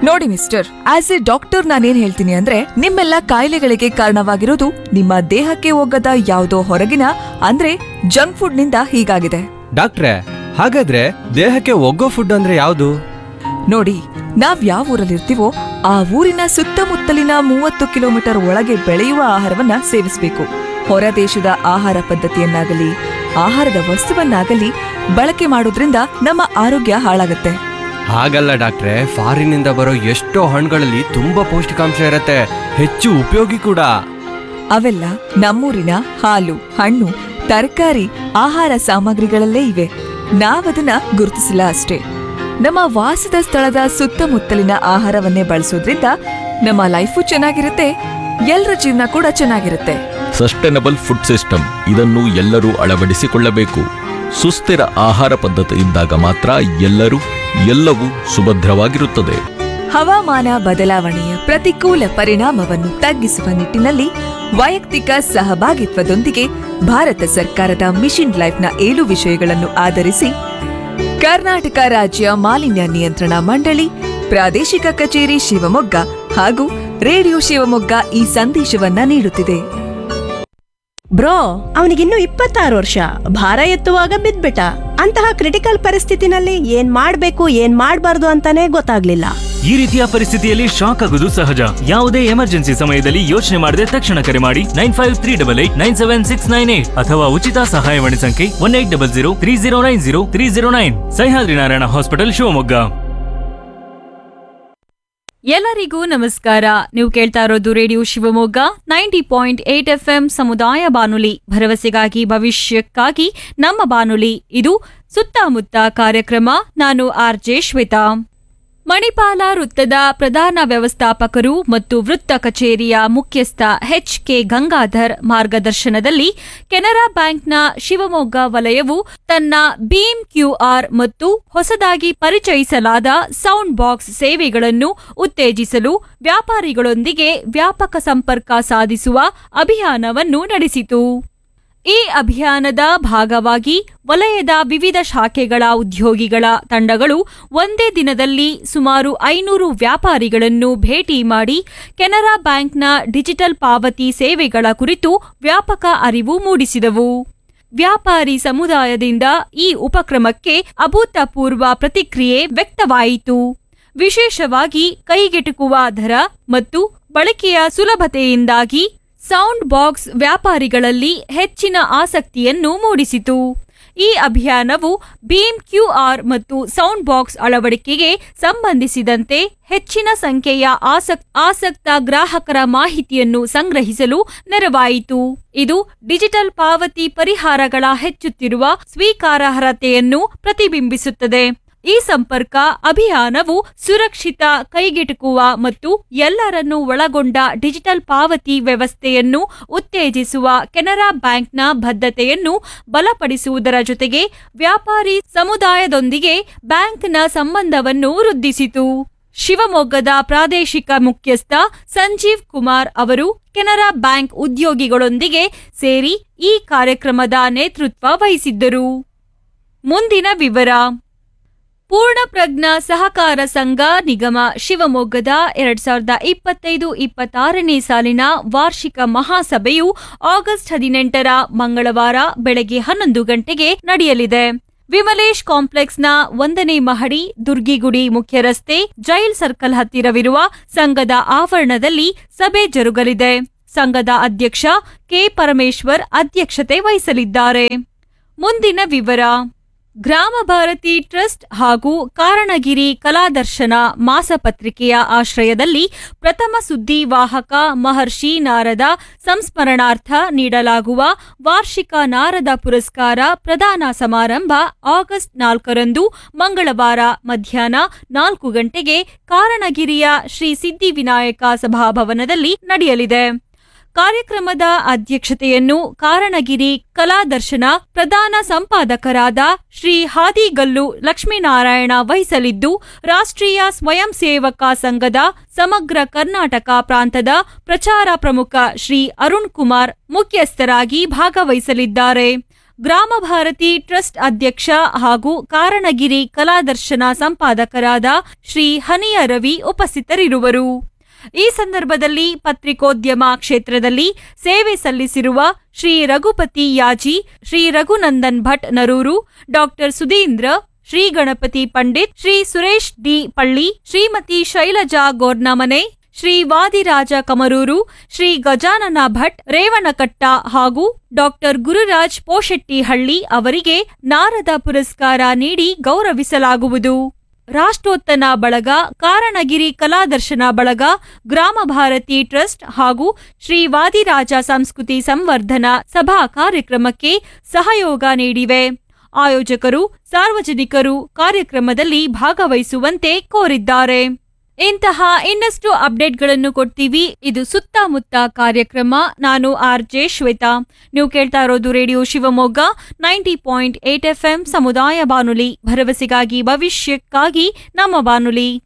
ನೋಡಿ mister as A doctor ನಾನೇನ್ ಹೇಳ್ತೀನಿ ಅಂದ್ರೆ ನಿಮ್ಮೆಲ್ಲ ಕಾಯಿಲೆಗಳಿಗೆ ಕಾರಣವಾಗಿರೋದು ನಿಮ್ಮ ದೇಹಕ್ಕೆ ಹೋಗದ ಯಾವುದೋ ಹೊರಗಿನ ಅಂದ್ರೆ ಜಂಕ್ ಫುಡ್ ನಿಂದ ಹೀಗಾಗಿದೆ ಡಾಕ್ಟ್ರೆ ಹಾಗಾದ್ರೆ ದೇಹಕ್ಕೆ ಒಗ್ಗೋ ಫುಡ್ ಅಂದ್ರೆ ಯಾವುದು ನೋಡಿ ನಾವ್ ಯಾವ ಊರಲ್ಲಿರ್ತೀವೋ ಆ ಊರಿನ ಸುತ್ತಮುತ್ತಲಿನ ಮೂವತ್ತು ಕಿಲೋಮೀಟರ್ ಒಳಗೆ ಬೆಳೆಯುವ ಆಹಾರವನ್ನ ಸೇವಿಸಬೇಕು ಹೊರ ದೇಶದ ಆಹಾರ ಪದ್ಧತಿಯನ್ನಾಗಲಿ ಆಹಾರದ ವಸ್ತುವನ್ನಾಗಲಿ ಬಳಕೆ ಮಾಡೋದ್ರಿಂದ ನಮ್ಮ ಆರೋಗ್ಯ ಹಾಳಾಗುತ್ತೆ ಹಾಗಲ್ಲ ಡಾಕ್ಟ್ರೆ ಫಾರಿನಿಂದ ಬರೋ ಎಷ್ಟೋ ಹಣ್ಣುಗಳಲ್ಲಿ ತುಂಬಾ ಪೌಷ್ಟಿಕಾಂಶ ಇರತ್ತೆ ಹೆಚ್ಚು ಉಪಯೋಗಿ ಕೂಡ ಅವೆಲ್ಲ ನಮ್ಮೂರಿನ ಹಾಲು ಹಣ್ಣು ತರಕಾರಿ ಆಹಾರ ಸಾಮಗ್ರಿಗಳಲ್ಲೇ ಇವೆ ನಾವದನ್ನ ಗುರುತಿಸಿಲ್ಲ ಅಷ್ಟೇ ನಮ್ಮ ವಾಸದ ಸ್ಥಳದ ಸುತ್ತಮುತ್ತಲಿನ ಆಹಾರವನ್ನೇ ಬಳಸೋದ್ರಿಂದ ನಮ್ಮ ಲೈಫು ಚೆನ್ನಾಗಿರುತ್ತೆ ಎಲ್ಲರ ಜೀವನ ಕೂಡ ಚೆನ್ನಾಗಿರುತ್ತೆ ಸಸ್ಟೈನಬಲ್ ಫುಡ್ ಸಿಸ್ಟಮ್ ಇದನ್ನು ಎಲ್ಲರೂ ಅಳವಡಿಸಿಕೊಳ್ಳಬೇಕು ಸುಸ್ಥಿರ ಆಹಾರ ಪದ್ಧತಿ ಇದ್ದಾಗ ಮಾತ್ರ ಎಲ್ಲರೂ ಎಲ್ಲವೂ ಸುಭದ್ರವಾಗಿರುತ್ತದೆ ಹವಾಮಾನ ಬದಲಾವಣೆಯ ಪ್ರತಿಕೂಲ ಪರಿಣಾಮವನ್ನು ತಗ್ಗಿಸುವ ನಿಟ್ಟಿನಲ್ಲಿ ವೈಯಕ್ತಿಕ ಸಹಭಾಗಿತ್ವದೊಂದಿಗೆ ಭಾರತ ಸರ್ಕಾರದ ಮಿಷನ್ ಲೈಫ್ನ ಏಳು ವಿಷಯಗಳನ್ನು ಆಧರಿಸಿ ಕರ್ನಾಟಕ ರಾಜ್ಯ ಮಾಲಿನ್ಯ ನಿಯಂತ್ರಣ ಮಂಡಳಿ ಪ್ರಾದೇಶಿಕ ಕಚೇರಿ ಶಿವಮೊಗ್ಗ ಹಾಗೂ ರೇಡಿಯೋ ಶಿವಮೊಗ್ಗ ಈ ಸಂದೇಶವನ್ನ ನೀಡುತ್ತಿದೆ ಬ್ರೋ ಅವನಿಗಿನ್ನು ಇಪ್ಪತ್ತಾರು ವರ್ಷ ಭಾರ ಎತ್ತುವಾಗ ಬಿದ್ಬಿಟ್ಟ ಅಂತಹ ಕ್ರಿಟಿಕಲ್ ಪರಿಸ್ಥಿತಿನಲ್ಲಿ ಏನ್ ಮಾಡ್ಬೇಕು ಏನ್ ಮಾಡ್ಬಾರ್ದು ಅಂತಾನೆ ಗೊತ್ತಾಗ್ಲಿಲ್ಲ ಈ ರೀತಿಯ ಪರಿಸ್ಥಿತಿಯಲ್ಲಿ ಶಾಕ್ ಆಗುವುದು ಸಹಜ ಯಾವುದೇ ಎಮರ್ಜೆನ್ಸಿ ಸಮಯದಲ್ಲಿ ಯೋಚನೆ ಮಾಡದೆ ತಕ್ಷಣ ಕರೆ ಮಾಡಿ nine five three double eight nine seven six nine eight ಅಥವಾ ಉಚಿತ ಸಹಾಯವಾಣಿ ಸಂಖ್ಯೆ one eight double zero three zero nine zero three zero nine Sahyadri Narayana hospital Shivamogga ಎಲ್ಲರಿಗೂ ನಮಸ್ಕಾರ ನೀವು ಕೇಳ್ತಾ ಇರೋದು radio Shivamogga ninety point eight F M ಸಮುದಾಯ ಬಾನುಲಿ ಭರವಸೆಗಾಗಿ ಭವಿಷ್ಯಕ್ಕಾಗಿ ನಮ್ಮ ಬಾನುಲಿ ಇದು ಸುತ್ತಮುತ್ತ ಕಾರ್ಯಕ್ರಮ ನಾನು ಆರ್ ಜೆ ಶ್ವೇತಾ ಮಣಿಪಾಲ ವೃತ್ತದ ಪ್ರಧಾನ ವ್ಯವಸ್ಥಾಪಕರು ಮತ್ತು ವೃತ್ತ ಕಚೇರಿಯ ಮುಖ್ಯಸ್ಥ ಎಚ್ ಕೆ ಗಂಗಾಧರ್ ಮಾರ್ಗದರ್ಶನದಲ್ಲಿ ಕೆನರಾ ಬ್ಯಾಂಕ್ನ ಶಿವಮೊಗ್ಗ ವಲಯವು ತನ್ನ ಭೀಮ್ ಕ್ಯೂಆರ್ ಮತ್ತು ಹೊಸದಾಗಿ ಪರಿಚಯಿಸಲಾದ ಸೌಂಡ್ ಬಾಕ್ಸ್ ಸೇವೆಗಳನ್ನು ಉತ್ತೇಜಿಸಲು ವ್ಯಾಪಾರಿಗಳೊಂದಿಗೆ ವ್ಯಾಪಕ ಸಂಪರ್ಕ ಸಾಧಿಸುವ ಅಭಿಯಾನವನ್ನು ನಡೆಸಿತು ಈ ಅಭಿಯಾನದ ಭಾಗವಾಗಿ ವಲಯದ ವಿವಿಧ ಶಾಖೆಗಳ ಉದ್ಯೋಗಿಗಳ ತಂಡಗಳು ಒಂದೇ ದಿನದಲ್ಲಿ ಸುಮಾರು ಐನೂರು ವ್ಯಾಪಾರಿಗಳನ್ನು ಭೇಟಿ ಮಾಡಿ ಕೆನರಾ ಬ್ಯಾಂಕ್ನ ಡಿಜಿಟಲ್ ಪಾವತಿ ಸೇವೆಗಳ ಕುರಿತು ವ್ಯಾಪಕ ಅರಿವು ಮೂಡಿಸಿದವು ವ್ಯಾಪಾರಿ ಸಮುದಾಯದಿಂದ ಈ ಉಪಕ್ರಮಕ್ಕೆ ಅಭೂತಪೂರ್ವ ಪ್ರತಿಕ್ರಿಯೆ ವ್ಯಕ್ತವಾಯಿತು ವಿಶೇಷವಾಗಿ ಕೈಗೆಟುಕುವ ದರ ಮತ್ತು ಬಳಕೆಯ ಸುಲಭತೆಯಿಂದಾಗಿ ಸೌಂಡ್ ಬಾಕ್ಸ್ ವ್ಯಾಪಾರಿಗಳಲ್ಲಿ ಹೆಚ್ಚಿನ ಆಸಕ್ತಿಯನ್ನು ಮೂಡಿಸಿತು ಈ ಅಭಿಯಾನವು ಭೀಮ್ ಕ್ಯೂಆರ್ ಮತ್ತು ಸೌಂಡ್ ಬಾಕ್ಸ್ ಅಳವಡಿಕೆಗೆ ಸಂಬಂಧಿಸಿದಂತೆ ಹೆಚ್ಚಿನ ಸಂಖ್ಯೆಯ ಆಸಕ್ ಆಸಕ್ತ ಗ್ರಾಹಕರ ಮಾಹಿತಿಯನ್ನು ಸಂಗ್ರಹಿಸಲು ನೆರವಾಯಿತು ಇದು ಡಿಜಿಟಲ್ ಪಾವತಿ ಪರಿಹಾರಗಳ ಹೆಚ್ಚುತ್ತಿರುವ ಸ್ವೀಕಾರಾರ್ಹತೆಯನ್ನು ಪ್ರತಿಬಿಂಬಿಸುತ್ತದೆ ಈ ಸಂಪರ್ಕ ಅಭಿಯಾನವು ಸುರಕ್ಷಿತ ಕೈಗೆಟುಕುವ ಮತ್ತು ಎಲ್ಲರನ್ನೂ ಒಳಗೊಂಡ ಡಿಜಿಟಲ್ ಪಾವತಿ ವ್ಯವಸ್ಥೆಯನ್ನು ಉತ್ತೇಜಿಸುವ ಕೆನರಾ ಬ್ಯಾಂಕ್ನ ಬದ್ಧತೆಯನ್ನು ಬಲಪಡಿಸುವುದರ ಜೊತೆಗೆ ವ್ಯಾಪಾರಿ ಸಮುದಾಯದೊಂದಿಗೆ ಬ್ಯಾಂಕ್ನ ಸಂಬಂಧವನ್ನು ವೃದ್ಧಿಸಿತು ಶಿವಮೊಗ್ಗದ ಪ್ರಾದೇಶಿಕ ಮುಖ್ಯಸ್ಥ ಸಂಜೀವ್ ಕುಮಾರ್ ಅವರು ಕೆನರಾ ಬ್ಯಾಂಕ್ ಉದ್ಯೋಗಿಗಳೊಂದಿಗೆ ಸೇರಿ ಈ ಕಾರ್ಯಕ್ರಮದ ನೇತೃತ್ವ ವಹಿಸಿದ್ದರು ಮುಂದಿನ ವಿವರ ಪೂರ್ಣಪ್ರಜ್ಞಾ ಸಹಕಾರ ಸಂಘ ನಿಗಮ ಶಿವಮೊಗ್ಗದ ಎರಡ್ ಸಾವಿರದ ಇಪ್ಪತ್ತೈದು ಇಪ್ಪತ್ತಾರನೇ ಸಾಲಿನ ವಾರ್ಷಿಕ ಮಹಾಸಭೆಯು ಆಗಸ್ಟ್ ಹದಿನೆಂಟರ ಮಂಗಳವಾರ ಬೆಳಗ್ಗೆ ಹನ್ನೊಂದು ಗಂಟೆಗೆ ನಡೆಯಲಿದೆ ವಿಮಲೇಶ್ ಕಾಂಪ್ಲೆಕ್ಸ್ನ ಒಂದನೇ ಮಹಡಿ ದುರ್ಗಿಗುಡಿ ಮುಖ್ಯ ರಸ್ತೆ ಜೈಲ್ ಸರ್ಕಲ್ ಹತ್ತಿರವಿರುವ ಸಂಘದ ಆವರಣದಲ್ಲಿ ಸಭೆ ಜರುಗಲಿದೆ ಸಂಘದ ಅಧ್ಯಕ್ಷ ಕೆ ಪರಮೇಶ್ವರ್ ಅಧ್ಯಕ್ಷತೆ ವಹಿಸಲಿದ್ದಾರೆ ಮುಂದಿನ ವಿವರ ಗ್ರಾಮ ಭಾರತಿ ಟ್ರಸ್ಟ್ ಹಾಗೂ ಕಾರಣಗಿರಿ ಕಲಾದರ್ಶನ ಮಾಸಪತ್ರಿಕೆಯ ಆಶ್ರಯದಲ್ಲಿ ಪ್ರಥಮ ಸುದ್ದಿ ವಾಹಕ ಮಹರ್ಷಿ ನಾರದ ಸಂಸ್ಮರಣಾರ್ಥ ನೀಡಲಾಗುವ ವಾರ್ಷಿಕ ನಾರದ ಪುರಸ್ಕಾರ ಪ್ರದಾನ ಸಮಾರಂಭ ಆಗಸ್ಟ್ ನಾಲ್ಕರಂದು ಮಂಗಳವಾರ ಮಧ್ಯಾಹ್ನ ನಾಲ್ಕು ಗಂಟೆಗೆ ಕಾರಣಗಿರಿಯ ಶ್ರೀ ಸಿದ್ಧಿವಿನಾಯಕ ಸಭಾಭವನದಲ್ಲಿ ನಡೆಯಲಿದೆ ಕಾರ್ಯಕ್ರಮದ ಅಧ್ಯಕ್ಷತೆಯನ್ನು ಕಾರಣಗಿರಿ ಕಲಾದರ್ಶನ ಪ್ರಧಾನ ಸಂಪಾದಕರಾದ ಶ್ರೀ ಹಾದಿಗಲ್ಲು ಲಕ್ಷ್ಮೀನಾರಾಯಣ ವಹಿಸಲಿದ್ದು ರಾಷ್ಟ್ರೀಯ ಸ್ವಯಂ ಸೇವಕ ಸಂಘದ ಸಮಗ್ರ ಕರ್ನಾಟಕ ಪ್ರಾಂತದ ಪ್ರಚಾರ ಪ್ರಮುಖ ಶ್ರೀ ಅರುಣ್ ಕುಮಾರ್ ಮುಖ್ಯಸ್ಥರಾಗಿ ಭಾಗವಹಿಸಲಿದ್ದಾರೆ ಗ್ರಾಮ ಭಾರತಿ ಟ್ರಸ್ಟ್ ಅಧ್ಯಕ್ಷ ಹಾಗೂ ಕಾರಣಗಿರಿ ಕಲಾದರ್ಶನ ಸಂಪಾದಕರಾದ ಶ್ರೀ ಹನಿಯ ರವಿ ಉಪಸ್ಥಿತರಿರುವರು ಈ ಸಂದರ್ಭದಲ್ಲಿ ಪತ್ರಿಕೋದ್ಯಮ ಕ್ಷೇತ್ರದಲ್ಲಿ ಸೇವೆ ಸಲ್ಲಿಸಿರುವ ಶ್ರೀ ರಘುಪತಿ ಯಾಜಿ ಶ್ರೀ ರಘುನಂದನ್ ಭಟ್ ನರೂರು ಡಾಕ್ಟರ್ ಸುಧೀಂದ್ರ ಶ್ರೀ ಗಣಪತಿ ಪಂಡಿತ್ ಶ್ರೀ ಸುರೇಶ್ ಡಿ ಪಳ್ಳಿ ಶ್ರೀಮತಿ ಶೈಲಜಾ ಗೋರ್ನಮನೆ ಶ್ರೀ ವಾದಿರಾಜ ಕಮರೂರು ಶ್ರೀ ಗಜಾನನ ಭಟ್ ರೇವಣಕಟ್ಟ ಹಾಗೂ ಡಾಕ್ಟರ್ ಗುರುರಾಜ್ ಪೋಶೆಟ್ಟಿಹಳ್ಳಿ ಅವರಿಗೆ ನಾರದ ಪುರಸ್ಕಾರ ನೀಡಿ ಗೌರವಿಸಲಾಗುವುದು ರಾಷ್ಟ್ರೋತ್ತನ ಬಳಗ ಕಾರಣಗಿರಿ ಕಲಾದರ್ಶನ ಬಳಗ ಗ್ರಾಮ ಭಾರತಿ ಟ್ರಸ್ಟ್ ಹಾಗೂ ಶ್ರೀ ವಾದಿರಾಜ ಸಂಸ್ಕೃತಿ ಸಂವರ್ಧನ ಸಭಾ ಕಾರ್ಯಕ್ರಮಕ್ಕೆ ಸಹಯೋಗ ನೀಡಿವೆ ಆಯೋಜಕರು ಸಾರ್ವಜನಿಕರು ಕಾರ್ಯಕ್ರಮದಲ್ಲಿ ಭಾಗವಹಿಸುವಂತೆ ಕೋರಿದ್ದಾರೆ ಇಂತಹ ಇನ್ನಷ್ಟು ಅಪ್ಡೇಟ್ಗಳನ್ನು ಕೊಡ್ತೀವಿ ಇದು ಸುತ್ತಮುತ್ತ ಕಾರ್ಯಕ್ರಮ ನಾನು ಆರ್ ಜೆ ಶ್ವೇತಾ ನೀವು ಕೇಳ್ತಾ ಇರೋದು radio Shivamogga ninety point eight F ಸಮುದಾಯ ಬಾನುಲಿ ಭರವಸೆಗಾಗಿ ಭವಿಷ್ಯಕ್ಕಾಗಿ ನಮ್ಮ ಬಾನುಲಿ